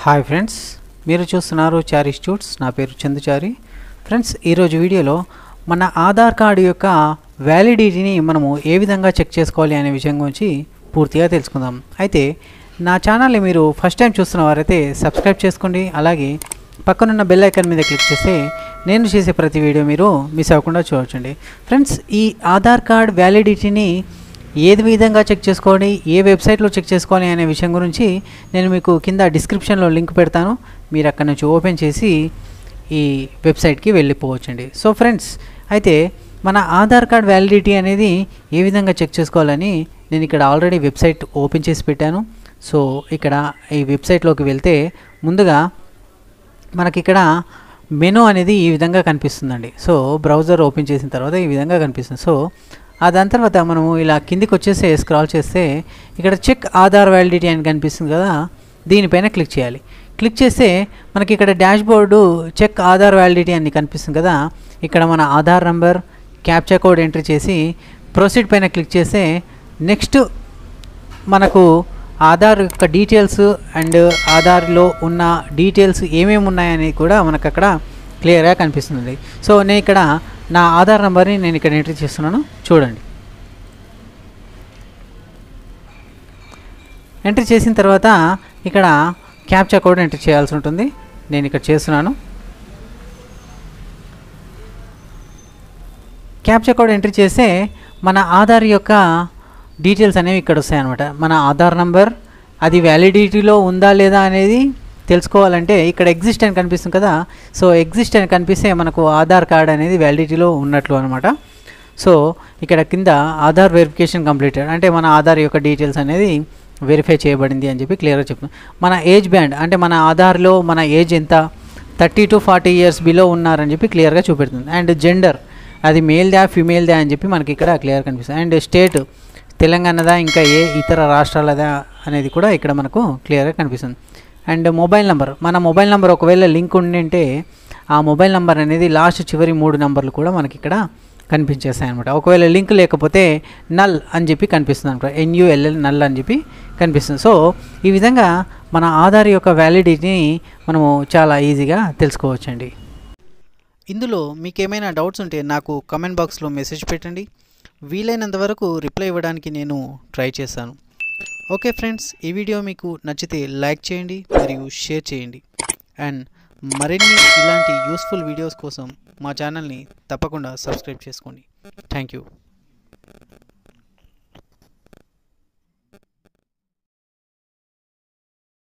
hi friends మీరు చూస్తున్నారు చారీ స్టూట్స్ నా పేరు చందుచారి ఫ్రెండ్స్ ఈరోజు వీడియోలో మన ఆధార్ కార్డు యొక్క వ్యాలిడిటీని మనము ఏ విధంగా చెక్ చేసుకోవాలి అనే విషయం గురించి పూర్తిగా తెలుసుకుందాం అయితే నా ఛానల్ని మీరు ఫస్ట్ టైం చూస్తున్న వారైతే సబ్స్క్రైబ్ చేసుకోండి అలాగే పక్కనున్న బెల్ ఐకాన్ మీద క్లిక్ చేస్తే నేను చేసే ప్రతి వీడియో మీరు మిస్ అవ్వకుండా చూడొచ్చండి ఫ్రెండ్స్ ఈ ఆధార్ కార్డ్ వ్యాలిడిటీని ఏది విధంగా చెక్ చేసుకోవాలి ఏ వెబ్సైట్లో చెక్ చేసుకోవాలి అనే విషయం గురించి నేను మీకు కింద డిస్క్రిప్షన్లో లింక్ పెడతాను మీరు అక్కడ నుంచి ఓపెన్ చేసి ఈ వెబ్సైట్కి వెళ్ళిపోవచ్చండి సో ఫ్రెండ్స్ అయితే మన ఆధార్ కార్డ్ వ్యాలిడిటీ అనేది ఏ విధంగా చెక్ చేసుకోవాలని నేను ఇక్కడ ఆల్రెడీ వెబ్సైట్ ఓపెన్ చేసి పెట్టాను సో ఇక్కడ ఈ వెబ్సైట్లోకి వెళ్తే ముందుగా మనకి ఇక్కడ మెనూ అనేది ఈ విధంగా కనిపిస్తుందండి సో బ్రౌజర్ ఓపెన్ చేసిన తర్వాత ఈ విధంగా కనిపిస్తుంది సో ఆ దాని తర్వాత మనము ఇలా కిందికి వచ్చేసి స్క్రాల్ చేస్తే ఇక్కడ చెక్ ఆధార్ వ్యాలిడిటీ అని కనిపిస్తుంది కదా దీనిపైన క్లిక్ చేయాలి క్లిక్ చేస్తే మనకి ఇక్కడ dashboard check Aadhaar validity అని కనిపిస్తుంది కదా ఇక్కడ మన Aadhaar number captcha code entry చేసి ప్రొసీడ్ పైన క్లిక్ చేస్తే నెక్స్ట్ మనకు ఆధార్ యొక్క డీటెయిల్స్ అండ్ ఆధార్లో ఉన్న డీటెయిల్స్ ఏమేమి ఉన్నాయని కూడా మనకు అక్కడ క్లియర్గా కనిపిస్తుంది సో నేను ఇక్కడ నా ఆధార్ నెంబర్ని నేను ఇక్కడ ఎంట్రీ చేస్తున్నాను చూడండి ఎంట్రీ చేసిన తర్వాత ఇక్కడ క్యాప్చా కోడ్ ఎంట్రీ చేయాల్సి ఉంటుంది నేను ఇక్కడ చేస్తున్నాను క్యాప్చా కోడ్ ఎంట్రీ చేస్తే మన ఆధార్ యొక్క డీటెయిల్స్ అనేవి ఇక్కడ వస్తాయి అనమాట మన ఆధార్ నంబర్ అది వ్యాలిడిటీలో ఉందా లేదా అనేది తెలుసుకోవాలంటే ఇక్కడ ఎగ్జిస్ట్ అని కనిపిస్తుంది కదా సో ఎగ్జిస్ట్ అని కనిపిస్తే మనకు ఆధార్ కార్డ్ అనేది వ్యాలిడిటీలో ఉన్నట్లు అనమాట సో ఇక్కడ కింద ఆధార్ వెరిఫికేషన్ కంప్లీటెడ్ అంటే మన ఆధార్ యొక్క డీటెయిల్స్ అనేది వెరిఫై చేయబడింది అని చెప్పి క్లియర్గా చెప్తుంది మన ఏజ్ బ్యాండ్ అంటే మన ఆధార్లో మన ఏజ్ ఎంత thirty to forty years below ఉన్నారని చెప్పి క్లియర్గా చూపెడుతుంది అండ్ జెండర్ అది మేల్దా ఫిమేల్దా అని చెప్పి మనకి ఇక్కడ క్లియర్ కనిపిస్తుంది అండ్ స్టేట్ తెలంగాణదా ఇంకా ఏ ఇతర రాష్ట్రాలదా అనేది కూడా ఇక్కడ మనకు క్లియర్గా కనిపిస్తుంది అండ్ మొబైల్ నెంబర్ మన మొబైల్ నెంబర్ ఒకవేళ లింక్ ఉండింటే ఆ మొబైల్ నెంబర్ అనేది లాస్ట్ చివరి మూడు నెంబర్లు కూడా మనకి ఇక్కడ కనిపించేస్తాయి అనమాట ఒకవేళ లింక్ లేకపోతే నల్ అని చెప్పి కనిపిస్తుంది అనమాట ఎన్యుఎల్ఎల్ నల్ అని చెప్పి కనిపిస్తుంది సో ఈ విధంగా మన ఆధార్ యొక్క వ్యాలిడిటీని మనము చాలా ఈజీగా తెలుసుకోవచ్చండి ఇందులో మీకు ఏమైనా డౌట్స్ ఉంటే నాకు కమెంట్ బాక్స్లో మెసేజ్ పెట్టండి వీలైనంత వరకు రిప్లై ఇవ్వడానికి నేను ట్రై చేస్తాను ఓకే ఫ్రెండ్స్ ఈ వీడియో మీకు నచ్చితే లైక్ చేయండి మరియు షేర్ చేయండి అండ్ మరిన్ని ఇలాంటి యూస్ఫుల్ వీడియోస్ కోసం మా ఛానల్ని తప్పకుండా సబ్స్క్రైబ్ చేసుకోండి థ్యాంక్ యూ